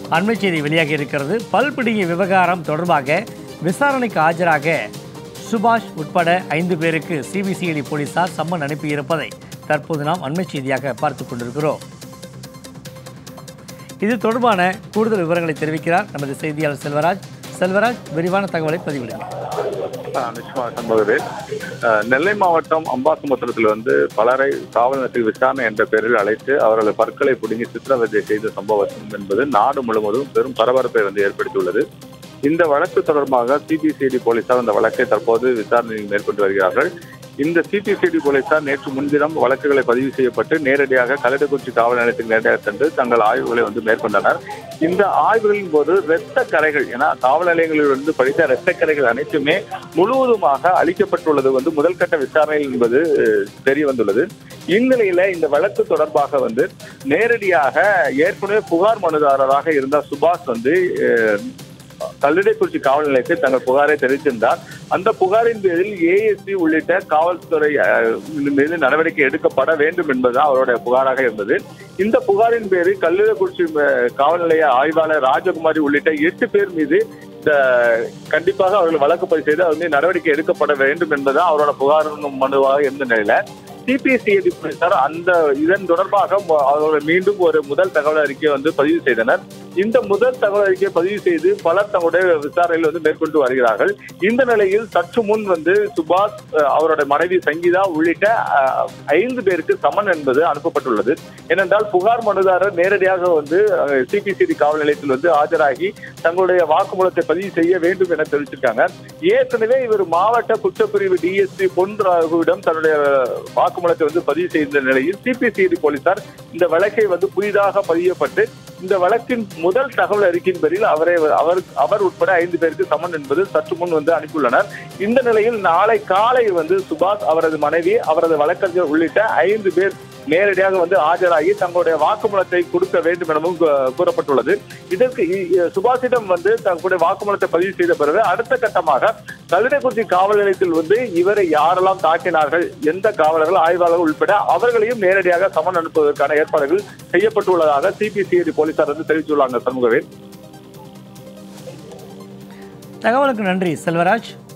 அண்மை செய்தி வெளியாகி இருக்கிறது பல்பிடிய விவகாரம் தொடர்பாக விசாரணைக்கு ஆஜராக சுபாஷ் உட்பட ஐந்து பேருக்கு சிபிசிஐடி போலீசார் சம்மன் அனுப்பியிருப்பதை தற்போது நாம் அண்மை செய்தியாக பார்த்து கொண்டிருக்கிறோம் இது தொடர்பான கூடுதல் விவரங்களை தெரிவிக்கிறார் நமது செய்தியாளர் செல்வராஜ் செல்வராஜ் விரிவான தகவலை பதிவிடுகிறார் நிச்சயமா சண்முகவேல் அஹ், நெல்லை மாவட்டம் அம்பாசமுத்திரத்தில் வந்து பலரை காவல் நிலையத்தில் விசாரணை என்ற பெயரில் அழைத்து அவர்களது பற்களை பிடுங்கி சித்திரவதை செய்த சம்பவம் என்பது நாடு முழுவதும் பெரும் பரபரப்பை வந்து ஏற்படுத்தியுள்ளது இந்த வழக்கு தொடர்பாக சிபிசிஐடி போலீசார் அந்த வழக்கை தற்போது விசாரணை மேற்கொண்டு வருகிறார்கள் இந்த சிபிசிஐடி போலீசார் நேற்று முன்தினம் வழக்குகளை பதிவு செய்யப்பட்டு நேரடியாக கல்லடக்குறிச்சி காவல் நிலையத்துக்கு நேரடியாக சென்று தங்கள் ஆய்வுகளை வந்து மேற்கொண்டனர் இந்த ஆய்வுகளின் போது இரத்த கரைகள் ஏன்னா காவல் நிலையங்களில் இருந்து படித்த இரத்த கரைகள் அனைத்துமே முழுவதுமாக அளிக்கப்பட்டுள்ளது வந்து முதல் கட்ட விசாரணை என்பது அஹ், தெரிய வந்துள்ளது இந்நிலையில இந்த வழக்கு தொடர்பாக வந்து நேரடியாக ஏற்கனவே புகார் மனுதாரராக இருந்த சுபாஷ் வந்து அஹ், கல்லிடைக்குறிச்சி காவல் நிலையத்தில் தங்கள் புகாரை தெரிவித்திருந்தார் அந்த புகாரின் பேரில் ஏஎஸ்பி உள்ளிட்ட காவல்துறை அஹ், மீது நடவடிக்கை எடுக்கப்பட வேண்டும் என்பது அவருடைய புகாராக இருந்தது இந்த புகாரின் பேரில் கல்லிடைக்குறிச்சி அஹ், காவல் நிலைய ஆய்வாளர் ராஜகுமாரி உள்ளிட்ட எட்டு பேர் மீது இந்த கண்டிப்பாக அவர்கள் வழக்கு பதிவு செய்து அவர் மீது நடவடிக்கை எடுக்கப்பட வேண்டும் என்பது அவரோட புகார் மனுவாக இருந்த நிலையில சிபிசிஐடி போலீசார் அந்த இதன் தொடர்பாக ம- அவர்கள் மீண்டும் ஒரு முதல் தகவல் அறிக்கையை வந்து பதிவு செய்தனர் இந்த முதல் தகவல் அறிக்கையை பதிவு செய்து பலர் தங்களுடைய விசாரணையில் வந்து மேற்கொண்டு வருகிறார்கள் இந்த நிலையில் சற்று முன் வந்து சுபாஷ் அஹ், அவருடைய மனைவி சங்கீதா உள்ளிட்ட அஹ், ஐந்து பேருக்கு சமன் என்பது அனுப்பப்பட்டுள்ளது ஏனென்றால் புகார் மனுதாரர் நேரடியாக வந்து சிபிசிஐடி காவல் நிலையத்தில் வந்து ஆஜராகி தங்களுடைய வாக்குமூலத்தை பதிவு செய்ய வேண்டும் என தெரிவிச்சிருக்காங்க ஏற்கனவே இவர் மாவட்ட குற்றப்பிரிவு டிஎஸ்பி பொன் ராகுவிடம் தன்னுடைய வாக்குமூலத்தை வந்து பதிவு செய்த நிலையில் சிபிசிஐடி போலீசார் இந்த வழக்கை வந்து புதிதாக பதியப்பட்டு இந்த வழக்கின் முதல் தகவல் அறிக்கையின் பேரில் அவரை அவர் அவர் உட்பட ஐந்து பேருக்கு சமன் என்பது சற்று முன் வந்து அனுப்பியுள்ளனர் இந்த நிலையில் நாளை காலை வந்து சுபாஷ் அவரது மனைவி அவரது வழக்கறிஞர் உள்ளிட்ட ஐந்து பேர் நேரடியாக வந்து ஆஜராகி தங்களுடைய வாக்குமூலத்தை கொடுக்க வேண்டும் எனவும் கூ- கூறப்பட்டுள்ளது இதற்கு இ- இ- சுபாஷிடம் வந்து தங்களுடைய வாக்குமூலத்தை பதிவு செய்த பிறகு அடுத்த கட்டமாக கல்லிடைக்குறிச்சி காவல் நிலையத்தில் வந்து இவரை யாரெல்லாம் தாக்கினார்கள் எந்த காவலர்கள் ஆய்வாளர்கள் உள்பட அவர்களையும் நேரடியாக சமன் அனுப்புவதற்கான ஏற்பாடுகள் செய்யப்பட்டுள்ளதாக சிபிசிஐடி போலீசார் வந்து தெரிவித்துள்ளாங்க சண்முகவேல் தகவலுக்கு நன்றி செல்வராஜ்